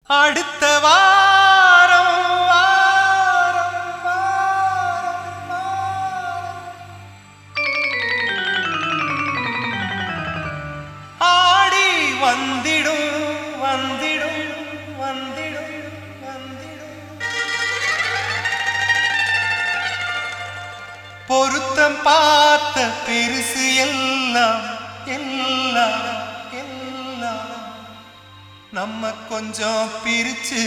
அடுத்த வாரம் வாரம், வாரம், வாரம். ஆடி வந்திடும் வந்திடும் வந்திடும் வந்திடும் பொருத்தம் பார்த்த பெருசு எல்லாம் எல்லாம் எல்லாம் நம்ம கொஞ்சம் பிரிச்சு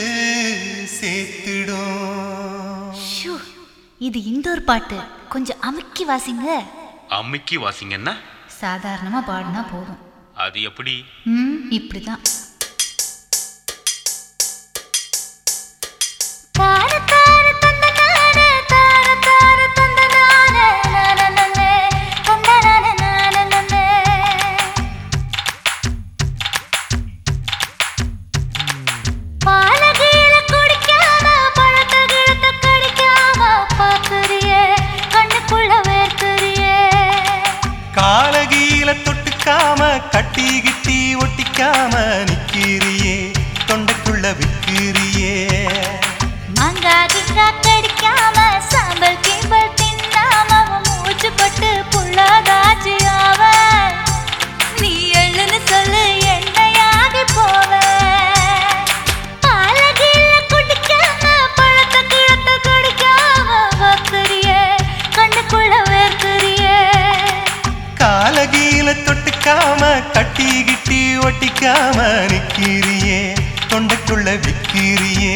சேர்த்துடும் ஷூ இது இண்டோர் பாட்டு கொஞ்சம் அமுக்கி வாசிங்க அம்மிக்கு வாசிங்கன்னா சாதாரணமாக பாடினா போதும் அது எப்படி ம் இப்படிதான் காலகீல தொட்டுக்காம கட்டி கிட்டி ஒட்டிக்காம நிக்கிறியே தொண்டைக்குள்ள விக்கிறியே சாம்பல் கிம்பல் தின்னாம அவன் மூச்சு பட்டு புள்ளாதாச்சு அவன் நீ எழுன்னு சொல்லு என்னையாகி போவ பாலகீழ குடிக்காம பழத்தை கிழத்த குடிக்காம பக்கறியே கண்ணுக்குள்ள வேர்க்கறியே காலகீல தொட்டுக்காம கட்டி கிட்டி ஒட்டிக்காம நிக்கிறியே தொண்டைக்குள்ள விக்கிறியே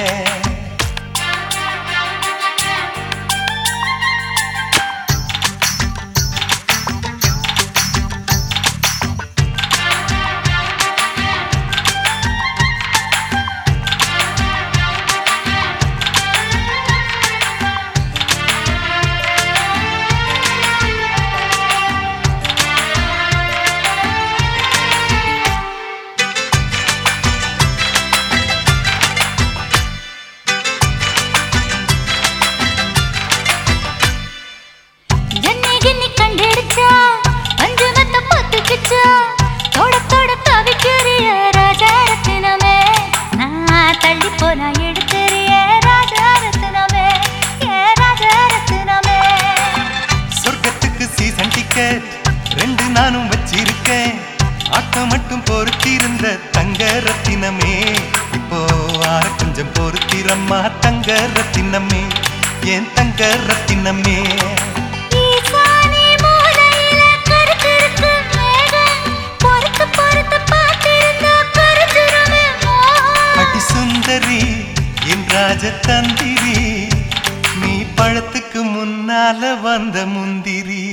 என்னை கிண்ணி கண்டிடுச்சா அஞ்சு மத்த பத்துக்குச்சா தொட தொட தவிக்கிறிய ராஜாரத்தினமே நான் தள்ளி போனா எடுக்கிறிய ராஜாரத்தினமே ஏ ராஜாரத்தினமே சொர்க்கத்துக்கு சீசன் டிக்கெட் ரெண்டு நானும் வச்சிருக்கேன் ஆட்டம் மட்டும் பொறுத்திருந்த தங்க ரத்தினமே இப்போ ஆற கொஞ்சம் பொறுத்திரம்மா தங்க ரத்தினமே ஏன் தங்க ரத்தினமே ஈசானி மூலையில கருத்திருக்கு மேகம் பொறுத்து பொறுத்து பார்த்திருந்தா கருத்துருமே மோகம் அடி சுந்தரி என் ராஜதந்திரி நீ பழத்துக்கு முன்னால வந்த முந்திரி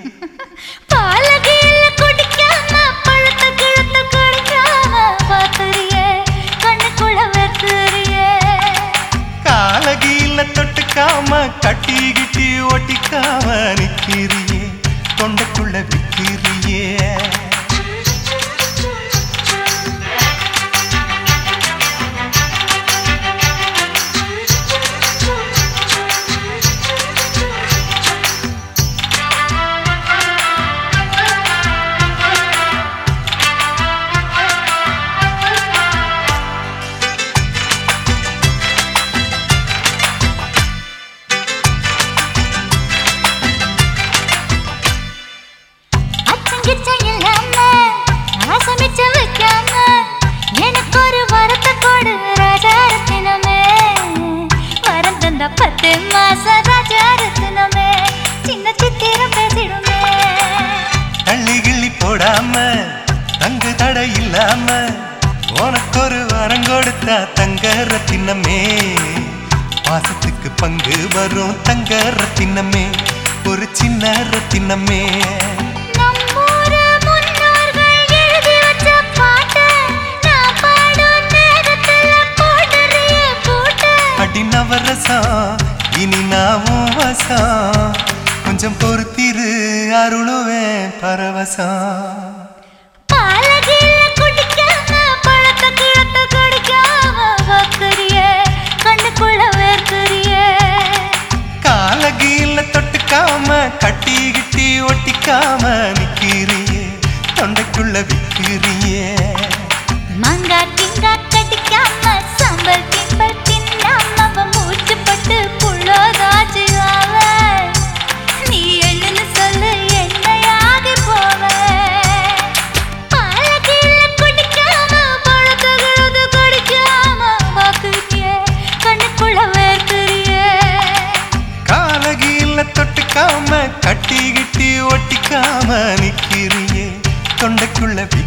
பாலகீழ குடிக்காம பழுத்த கிழத்த குடிக்காம பாத்துறியே கண்ணுக்குள்ள வெத்துறியே காலகீல தொட்டுக்காம கட்டி கிட்டி ஒட்டிக்காம நிக்கிறியே தொண்டைக்குள்ள விக்கிறியே அச்சங்கிச்ச இல்லாம ஆசமிச்ச வைக்காம எனக்கு ஒரு வரத்தை கொடு ராஜாரத்தினமே வரம் தந்த பத்து மாச ராஜாரத்தினமே சின்ன சித்திரம் பேசிடுமே தள்ளி கிள்ளி போடாம தங்கு தடை இல்லாம உனக்கு ஒரு வரம் கொடுத்தா தங்க ரத்தினமே பாசத்துக்கு பங்கு வரும் தங்க ரத்தினமே ஒரு சின்ன ரத்தினமே நம்மூரு முன்னோர்கள் எழுதி வச்ச பாட்டு நான் பாடும் நேரத்துல போடுறிய பூட்டு அடி நவரசம் இனி நாவும் வசம் கொஞ்சம் பொறுத்திரு அருளுவேன் பரவசம் பாலகீழ குடிக்காம பழத்தை கிழத்த குடிக்காம பக்கறியே கண்ணுக்குள்ள வேர்க்கறியே காலகீல தொட்டுக்காம கட்டி கிட்டி ஒட்டிக்காம நிக்கிறியே தொண்டைக்குள்ள விக்கிறியே மங்கா கிங்கா கடிக்காம தொண்டைக்குள்ள